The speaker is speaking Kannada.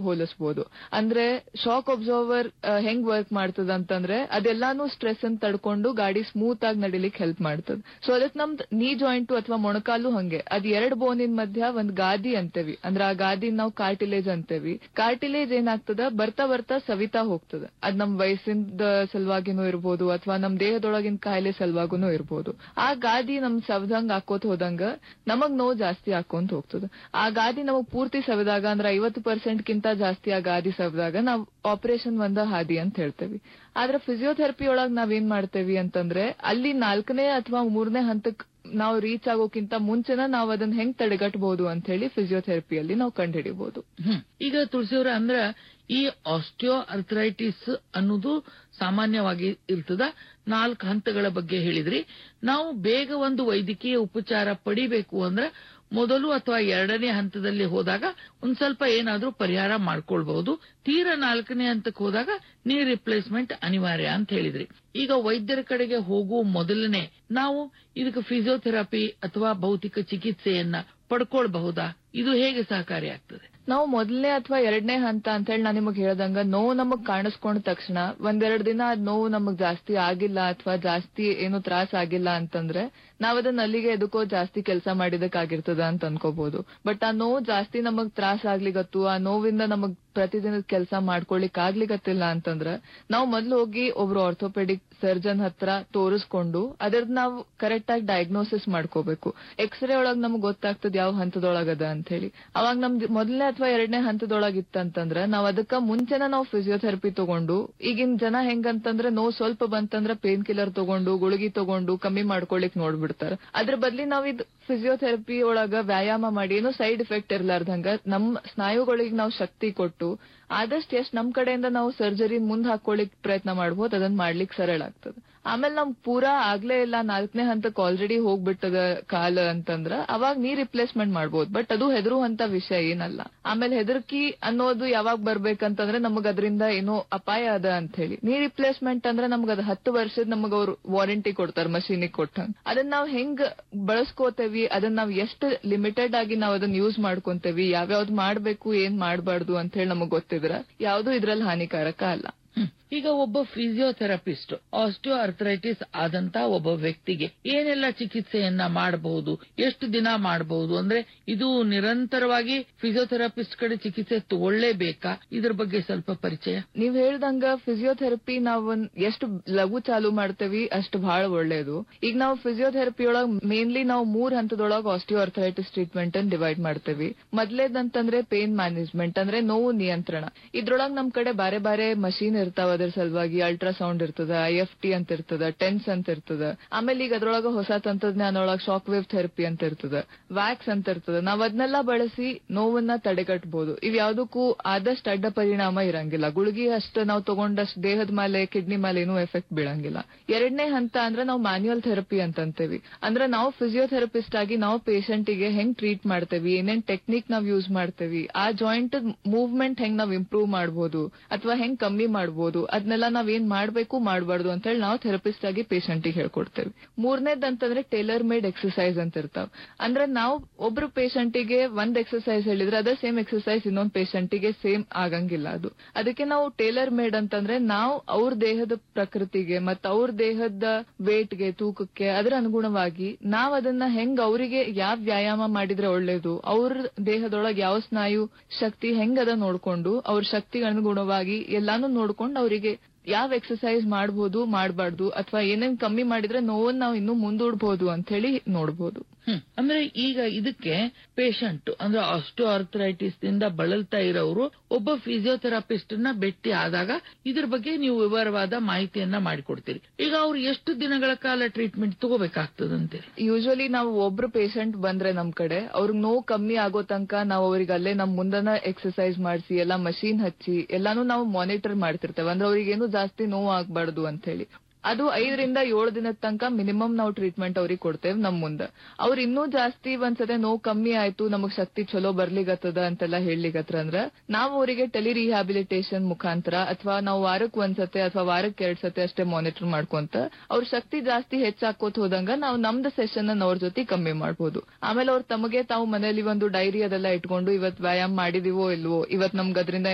ಹೋಲಿಸಬಹುದು ಅಂದ್ರೆ ಶಾಕ್ ಅಬ್ಸರ್ವರ್ ಹೆಂಗ್ ವರ್ಕ್ ಮಾಡ್ತದ ಅಂತಂದ್ರೆ ಅದೆಲ್ಲಾನು ಸ್ಟ್ರೆಸ್ ಅನ್ನು ತಡ್ಕೊಂಡು ಗಾಡಿ ಸ್ಮೂತ್ ಆಗಿ ನಡಿಲಿಕ್ಕೆ ಹೆಲ್ಪ್ ಮಾಡ್ತದ ಸೊ ಅದಕ್ಕೆ ನಮ್ದು ನೀ ಜಾಯಿಂಟ್ ಅಥವಾ ಮೊಣಕಾಲು ಹಂಗೆ ಅದ್ ಎರಡ್ ಬೋನಿನ ಮಧ್ಯ ಒಂದ್ ಗಾದಿ ಅಂತೇವಿ ಅಂದ್ರೆ ಆ ಗಾದಿ ನಾವು ಕಾರ್ಟಿಲೇಜ್ ಅಂತೇವಿ ಕಾರ್ಟಿಲೇಜ್ ಏನಾಗ್ತದ ಬರ್ತಾ ಬರ್ತಾ ಸವಿತಾ ಹೋಗ್ತದ ಅದ್ ನಮ್ ವಯಸ್ಸಿಂದ ಸಲುವಾಗಿನೂ ಇರ್ಬೋದು ಅಥವಾ ನಮ್ ದೇಹದೊಳಗಿನ ಕಾಯಿಲೆ ಸಲುವಾಗುನು ಇರ್ಬೋದು ಆ ಗಾದಿ ನಮ್ ಸವದಂಗ್ ಹಾಕೋತ್ ಹೋದಂಗ ನಮಗ್ ನೋವು ಜಾಸ್ತಿ ಹಾಕೊಂತ ಹೋಗ್ತದ ಆ ಗಾದಿ ನಮಗ್ ಪೂರ್ತಿ ಸವಿದಾಗ ಅಂದ್ರೆ ಐವತ್ತು ಪರ್ಸೆಂಟ್ ಕಿಂತ ಜಾಸ್ತಿ ಆ ಗಾದಿ ಸವಿದಾಗ ನಾವ್ ಆಪರೇಷನ್ ಒಂದ ಹಾದಿ ಅಂತ ಹೇಳ್ತೇವಿ ಆದ್ರೆ ಫಿಸಿಯೋಥೆರಪಿ ಒಳಗ್ ನಾವೇನ್ ಮಾಡ್ತೇವಿ ಅಂತಂದ್ರೆ ಅಲ್ಲಿ ನಾಲ್ಕನೇ ಅಥವಾ ಮೂರನೇ ಹಂತಕ್ ನಾವು ರೀಚ್ ಆಗೋಕ್ಕಿಂತ ಮುಂಚೆನ ನಾವ್ ಅದನ್ನ ಹೆಂಗ್ ತಡೆಗಟ್ಟಬಹುದು ಅಂತ ಹೇಳಿ ಫಿಸಿಯೋಥೆರಪಿಯಲ್ಲಿ ನಾವು ಕಂಡುಹಿಡಿಬಹುದು ಹ್ಮ್. ಈಗ ತುಳಸಿಯವ್ರ ಅಂದ್ರ ಈ ಆಸ್ಟಿಯೋ ಅರ್ಥರೈಟಿಸ್ ಅನ್ನೋದು ಸಾಮಾನ್ಯವಾಗಿ ಇರ್ತದ ನಾಲ್ಕು ಹಂತಗಳ ಬಗ್ಗೆ ಹೇಳಿದ್ರಿ ನಾವು ಬೇಗ ಒಂದು ವೈದ್ಯಕೀಯ ಉಪಚಾರ ಪಡಿಬೇಕು ಅಂದ್ರ ಮೊದಲು ಅಥವಾ ಎರಡನೇ ಹಂತದಲ್ಲಿ ಹೋದಾಗ ಒಂದ್ ಸ್ವಲ್ಪ ಏನಾದ್ರೂ ಪರಿಹಾರ ಮಾಡ್ಕೊಳ್ಬಹುದು ತೀರಾ ನಾಲ್ಕನೇ ಹಂತಕ್ಕೆ ಹೋದಾಗ ನೀ ರಿಪ್ಲೇಸ್ಮೆಂಟ್ ಅನಿವಾರ್ಯ ಅಂತ ಹೇಳಿದ್ರಿ ಈಗ ವೈದ್ಯರ ಕಡೆಗೆ ಹೋಗುವ ಮೊದಲನೇ ನಾವು ಇದಕ್ಕೆ ಫಿಸಿಯೋಥೆರಪಿ ಅಥವಾ ಭೌತಿಕ ಚಿಕಿತ್ಸೆಯನ್ನ ಪಡ್ಕೊಳ್ಬಹುದಾ ಇದು ಹೇಗೆ ಸಹಕಾರಿಯಾಗ್ತದೆ ನಾವು ಮೊದಲನೇ ಅಥವಾ ಎರಡನೇ ಹಂತ ಅಂತ ಹೇಳಿ ನಾನು ನಿಮಗ್ ಹೇಳ್ದಂಗ ನೋವು ನಮಗ್ ಕಾಣಿಸ್ಕೊಂಡ ತಕ್ಷಣ ಒಂದೆರಡು ದಿನ ಅದ್ ನೋವು ನಮಗ್ ಜಾಸ್ತಿ ಆಗಿಲ್ಲ ಅಥವಾ ಜಾಸ್ತಿ ಏನು ತ್ರಾಸ ಆಗಿಲ್ಲ ಅಂತಂದ್ರೆ ನಾವ್ ಅದನ್ನ ಅಲ್ಲಿಗೆ ಎದಕ್ಕೋ ಜಾಸ್ತಿ ಕೆಲಸ ಮಾಡಿದಕ್ಕಾಗಿರ್ತದ ಅಂತ ಅನ್ಕೋಬಹುದು ಬಟ್ ಆ ನೋವು ಜಾಸ್ತಿ ನಮಗ್ ತ್ರಾಸ ಆಗ್ಲಿಗತ್ತು ಆ ನೋವಿಂದ ನಮಗ್ ಪ್ರತಿದಿನದ ಕೆಲಸ ಮಾಡ್ಕೊಳಿಕ್ ಆಗ್ಲಿಗತ್ತಿಲ್ಲ ಅಂತಂದ್ರ ನಾವು ಮೊದ್ಲು ಹೋಗಿ ಒಬ್ರು ಆರ್ಥೋಪೆಡಿಕ್ ಸರ್ಜನ್ ಹತ್ರ ತೋರಿಸ್ಕೊಂಡು ಅದರದ್ ನಾವು ಕರೆಕ್ಟ್ ಆಗಿ ಡಯಾಗ್ನೋಸಿಸ್ ಮಾಡ್ಕೋಬೇಕು ಎಕ್ಸ್ರೇ ಒಳಗ್ ನಮ್ಗ್ ಗೊತ್ತಾಗ್ತದ ಯಾವ ಹಂತದೊಳಗದ ಅಂತ ಹೇಳಿ ಅವಾಗ ನಮ್ದು ಮೊದಲನೇ ಅಥವಾ ಎರಡನೇ ಹಂತದೊಳಗ್ ಇತ್ತಂತಂದ್ರ ನಾವ್ ಅದಕ್ಕ ಮುಂಚೆನ ನಾವು ಫಿಸಿಯೋಥೆರಪಿ ತಗೊಂಡು ಈಗಿನ ಜನ ಹೆಂಗಂತಂದ್ರೆ ನೋವು ಸ್ವಲ್ಪ ಬಂತಂದ್ರ ಪೇನ್ ಕಿಲ್ಲರ್ ತಗೊಂಡು ಗುಳಿಗಿ ತಗೊಂಡು ಕಮ್ಮಿ ಮಾಡ್ಕೊಳಿಕ್ ನೋಡ್ಬಿಡ್ತಾರ ಅದ್ರ ಬದ್ಲಿ ನಾವ್ ಇದ್ ಫಿಸಿಯೋಥೆರಪಿ ಒಳಗ ವ್ಯಾಯಾಮ ಮಾಡಿ ಏನು ಸೈಡ್ ಎಫೆಕ್ಟ್ ಇರ್ಲಾರ್ದಂಗ ನಮ್ ಸ್ನಾಯುಗಳಿಗೆ ನಾವು ಶಕ್ತಿ ಕೊಟ್ಟು ಆದಷ್ಟು ಎಷ್ಟ್ ನಮ್ ಕಡೆಯಿಂದ ನಾವು ಸರ್ಜರಿ ಮುಂದ್ ಹಾಕೊಳ್ಳಿಕ್ ಪ್ರಯತ್ನ ಮಾಡ್ಬೋದು ಅದನ್ನ ಮಾಡ್ಲಿಕ್ ಸರಳ ಆಗ್ತದ ಆಮೇಲೆ ನಮ್ ಪೂರಾ ಆಗ್ಲೇ ಇಲ್ಲ ನಾಲ್ಕನೇ ಹಂತಕ್ಕೆ ಆಲ್ರೆಡಿ ಹೋಗ್ಬಿಟ್ಟದ ಕಾಲ ಅಂತಂದ್ರ ಅವಾಗ ನೀ ರಿಪ್ಲೇಸ್ಮೆಂಟ್ ಮಾಡ್ಬೋದು ಬಟ್ ಅದು ಹೆದರುವಂತ ವಿಷಯ ಏನಲ್ಲ ಆಮೇಲೆ ಹೆದರ್ಕಿ ಅನ್ನೋದು ಯಾವಾಗ ಬರ್ಬೇಕಂತಂದ್ರೆ ನಮಗ್ ಅದರಿಂದ ಏನೋ ಅಪಾಯ ಅದ ಅಂತ ಹೇಳಿ ನೀ ರಿಪ್ಲೇಸ್ಮೆಂಟ್ ಅಂದ್ರೆ ನಮ್ಗ ಅದ್ ಹತ್ತು ವರ್ಷದ ನಮಗ್ ಅವ್ರು ವಾರಂಟಿ ಕೊಡ್ತಾರ ಮಷೀನಿಗೆ ಕೊಟ್ಟಂಗ್ ಅದನ್ನ ನಾವ್ ಹೆಂಗ್ ಬಳಸ್ಕೋತೇವಿ ಅದನ್ನ ನಾವ್ ಎಷ್ಟು ಲಿಮಿಟೆಡ್ ಆಗಿ ನಾವ್ ಅದನ್ನ ಯೂಸ್ ಮಾಡ್ಕೊಂತೇವಿ ಯಾವ್ಯಾವ್ದು ಮಾಡ್ಬೇಕು ಏನ್ ಮಾಡ್ಬಾರ್ದು ಅಂತ ಹೇಳಿ ನಮಗ್ ಗೊತ್ತಿದ್ರ ಯಾವ್ದು ಇದ್ರಲ್ಲಿ ಹಾನಿಕಾರಕ ಅಲ್ಲ ಹ್ಮ್. ಈಗ ಒಬ್ಬ ಫಿಸಿಯೋಥೆರಪಿಸ್ಟ್ ಆಸ್ಟಿಯೋ ಅರ್ಥರೈಟಿಸ್ ಆದಂತ ಒಬ್ಬ ವ್ಯಕ್ತಿಗೆ ಏನೆಲ್ಲ ಚಿಕಿತ್ಸೆಯನ್ನ ಮಾಡಬಹುದು ಎಷ್ಟು ದಿನ ಮಾಡಬಹುದು ಅಂದ್ರೆ ಇದು ನಿರಂತರವಾಗಿ ಫಿಸಿಯೋಥೆರಪಿಸ್ಟ್ ಕಡೆ ಚಿಕಿತ್ಸೆ ತಗೊಳ್ಳೇಬೇಕಾ ಇದ್ರ ಬಗ್ಗೆ ಸ್ವಲ್ಪ ಪರಿಚಯ ನೀವ್ ಹೇಳ್ದಂಗ ಫಿಸಿಯೋಥೆರಪಿ ನಾವ್ ಒಂದ್ ಎಷ್ಟು ಲಘು ಚಾಲು ಮಾಡ್ತೇವಿ ಅಷ್ಟು ಬಹಳ ಒಳ್ಳೇದು ಈಗ ನಾವು ಫಿಸಿಯೋಥೆರಪಿ ಒಳಗ್ ಮೇನ್ಲಿ ನಾವು ಮೂರ್ ಹಂತದೊಳಗ ಆಸ್ಟಿಯೋ ಅರ್ಥರೈಟಿಸ್ ಟ್ರೀಟ್ಮೆಂಟ್ ಅನ್ನ ಡಿವೈಡ್ ಮಾಡ್ತೇವಿ ಮೊದ್ಲೇದಂತಂದ್ರೆ ಪೇನ್ ಮ್ಯಾನೇಜ್ಮೆಂಟ್ ಅಂದ್ರೆ ನೋವು ನಿಯಂತ್ರಣ ಇದ್ರೊಳಗ್ ನಮ್ ಕಡೆ ಬಾರೆ ಬಾರೆ ಮಷೀನ್ ಇರ್ತಾವ ಅದ್ರ ಸಲುವಾಗಿ ಅಲ್ಟ್ರಾಸೌಂಡ್ ಇರ್ತದ ಐ ಎಫ್ ಟಿ ಅಂತ ಇರ್ತದ ಟೆನ್ಸ್ ಅಂತ ಇರ್ತದ ಆಮೇಲೆ ಈಗ ಅದ್ರೊಳಗ ಹೊಸ ತಂತ್ರಜ್ಞಾನ ಒಳಗ ಶಾಕ್ ವೇವ್ ಥೆರಪಿ ಅಂತ ಇರ್ತದ ವ್ಯಾಕ್ಸ್ ಅಂತ ಇರ್ತದ ನಾವ್ ಅದನ್ನೆಲ್ಲ ಬಳಸಿ ನೋವನ್ನ ತಡೆಗಟ್ಟಬಹುದು ಇವ್ ಯಾವ್ದಕ್ಕೂ ಆದಷ್ಟು ಅಡ್ಡ ಪರಿಣಾಮ ಇರಂಗಿಲ್ಲ ಗುಳಿಗೆ ಅಷ್ಟ ನಾವು ತಗೊಂಡಷ್ಟು ದೇಹದ ಮೇಲೆ ಕಿಡ್ನಿ ಮೇಲೆ ಏನೂ ಎಫೆಕ್ಟ್ ಬೀಳಂಗಿಲ್ಲ ಎರಡನೇ ಹಂತ ಅಂದ್ರೆ ನಾವು ಮ್ಯಾನ್ಯುಯಲ್ ಥೆರಪಿ ಅಂತ ಅಂತೀವಿ ಅಂದ್ರೆ ನಾವು ಫಿಸಿಯೋಥೆರಪಿಸ್ಟ್ ಆಗಿ ನಾವು ಪೇಷಂಟ್ ಗೆ ಹೆಂಗ್ ಟ್ರೀಟ್ ಮಾಡ್ತೇವಿ ಏನೇನ್ ಟೆಕ್ನಿಕ್ ನಾವ್ ಯೂಸ್ ಮಾಡ್ತೇವಿ ಆ ಜಾಯಿಂಟ್ ಮೂವ್ಮೆಂಟ್ ಹೆಂಗ್ ನಾವ್ ಇಂಪ್ರೂವ್ ಮಾಡಬಹುದು ಅಥವಾ ಹೆಂಗ್ ಕಮ್ಮಿ ಮಾಡಬಹುದು ಅದನ್ನೆಲ್ಲ ನಾವ್ ಏನ್ ಮಾಡ್ಬೇಕು ಮಾಡಬಾರ್ದು ಅಂತ ಹೇಳಿ ನಾವು ಥೆರಪಿಸ್ಟ್ ಆಗಿ ಪೇಷಂಟ್ ಗೆ ಹೇಳ್ಕೊಡ್ತೇವೆ ಮೂರನೇದ್ ಅಂತಂದ್ರೆ ಟೇಲರ್ ಮೇಡ್ ಎಕ್ಸರ್ಸೈಸ್ ಅಂತ ಇರ್ತಾವ ಅಂದ್ರೆ ನಾವು ಒಬ್ರು ಪೇಷಂಟ್ ಗೆ ಒಂದ್ ಎಕ್ಸರ್ಸೈಸ್ ಹೇಳಿದ್ರೆ ಅದೇ ಸೇಮ್ ಎಕ್ಸರ್ಸೈಸ್ ಇನ್ನೊಂದ್ ಪೇಷಂಟ್ ಗೆ ಸೇಮ್ ಆಗಂಗಿಲ್ಲ ಅದು ಅದಕ್ಕೆ ನಾವು ಟೇಲರ್ ಮೇಡ್ ಅಂತಂದ್ರೆ ನಾವು ಅವ್ರ ದೇಹದ ಪ್ರಕೃತಿಗೆ ಮತ್ತ ಅವ್ರ ದೇಹದ ವೇಟ್ ಗೆ ತೂಕಕ್ಕೆ ಅದರ ಅನುಗುಣವಾಗಿ ನಾವ್ ಅದನ್ನ ಹೆಂಗ್ ಅವರಿಗೆ ಯಾವ ವ್ಯಾಯಾಮ ಮಾಡಿದ್ರೆ ಒಳ್ಳೇದು ಅವ್ರ ದೇಹದೊಳಗೆ ಯಾವ ಸ್ನಾಯು ಶಕ್ತಿ ಹೆಂಗ್ ಅದ ನೋಡ್ಕೊಂಡು ಅವ್ರ ಶಕ್ತಿಗೆ ಅನುಗುಣವಾಗಿ ಎಲ್ಲಾನು ನೋಡ್ಕೊಂಡು ಅವರಿಗೆ ಯಾವ ಎಕ್ಸರ್ಸೈಸ್ ಮಾಡಬಹುದು ಮಾಡಬಾರ್ದು ಅಥವಾ ಏನೇನ್ ಕಮ್ಮಿ ಮಾಡಿದ್ರೆ ನೋವನ್ನ ನಾವು ಇನ್ನೂ ಮುಂದೂಡ್ಬೋದು ಅಂತ ಹೇಳಿ ನೋಡ್ಬೋದು ಹ್ಮ್. ಅಂದ್ರೆ ಈಗ ಇದಕ್ಕೆ ಪೇಷಂಟ್ ಅಂದ್ರೆ ಆಸ್ಟಿಯೋ ಅರ್ಥರೈಟಿಸ್ ದಿಂದ ಬಳಲ್ತಾ ಇರೋರು ಒಬ್ಬ ಫಿಸಿಯೋಥೆರಪಿಸ್ಟ್ ನ ಭೇಟಿ ಆದಾಗ ಇದ್ರ ಬಗ್ಗೆ ನೀವು ವಿವರವಾದ ಮಾಹಿತಿಯನ್ನ ಮಾಡಿಕೊಡ್ತೀರಿ ಈಗ ಅವ್ರು ಎಷ್ಟು ದಿನಗಳ ಕಾಲ ಟ್ರೀಟ್ಮೆಂಟ್ ತಗೋಬೇಕಾಗ್ತದಂತೀರಿ ಯೂಶಲಿ ನಾವು ಒಬ್ರು ಪೇಷಂಟ್ ಬಂದ್ರೆ ನಮ್ ಕಡೆ ಅವ್ರಿಗೆ ನೋವು ಕಮ್ಮಿ ಆಗೋ ತನಕ ನಾವು ಅವ್ರಿಗೆ ಅಲ್ಲೇ ನಮ್ ಮುಂದನ ಎಕ್ಸರ್ಸೈಸ್ ಮಾಡಿಸಿ ಎಲ್ಲಾ ಮಷೀನ್ ಹಚ್ಚಿ ಎಲ್ಲಾನು ನಾವು ಮಾನಿಟರ್ ಮಾಡ್ತಿರ್ತೇವೆ ಅಂದ್ರೆ ಅವ್ರಿಗೇನು ಜಾಸ್ತಿ ನೋವು ಆಗ್ಬಾರ್ದು ಅಂತ ಹೇಳಿ ಅದು ಐದರಿಂದ ಏಳು ದಿನದ ತನಕ ಮಿನಿಮಮ್ ನಾವು ಟ್ರೀಟ್ಮೆಂಟ್ ಅವ್ರಿಗೆ ಕೊಡ್ತೇವೆ ನಮ್ ಮುಂದ ಅವ್ರ ಇನ್ನೂ ಜಾಸ್ತಿ ಒಂದ್ಸತೆ ನೋವು ಕಮ್ಮಿ ಆಯ್ತು ನಮಗ್ ಶಕ್ತಿ ಚಲೋ ಬರ್ಲಿಗತ್ತದ ಅಂತೆಲ್ಲ ಹೇಳ್ಲಿಗತ್ರ ಅಂದ್ರ ನಾವು ಅವರಿಗೆ ಟೆಲಿ ರಿಹ್ಯಾಬಿಲಿಟೇಷನ್ ಮುಖಾಂತರ ಅಥವಾ ನಾವು ವಾರಕ್ ಒಂದ್ಸತೆ ಅಥವಾ ವಾರಕ್ಕೆ ಎರಡ್ ಸತೆ ಅಷ್ಟೇ ಮಾನಿಟರ್ ಮಾಡ್ಕೊಂತ ಅವ್ರ ಶಕ್ತಿ ಜಾಸ್ತಿ ಹೆಚ್ಚಾಕೋತ್ ಹೋದಂಗ ನಾವು ನಮ್ದು ಸೆಷನ್ ಅನ್ನ ಅವ್ರ ಜೊತೆ ಕಮ್ಮಿ ಮಾಡ್ಬೋದು ಆಮೇಲೆ ಅವ್ರು ತಮಗೆ ತಾವು ಮನೇಲಿ ಒಂದು ಡೈರಿ ಅದೆಲ್ಲ ಇಟ್ಕೊಂಡು ಇವತ್ ವ್ಯಾಯಾಮ ಮಾಡಿದೀವೋ ಇಲ್ವೋ ಇವತ್ ನಮ್ಗೆ ಅದರಿಂದ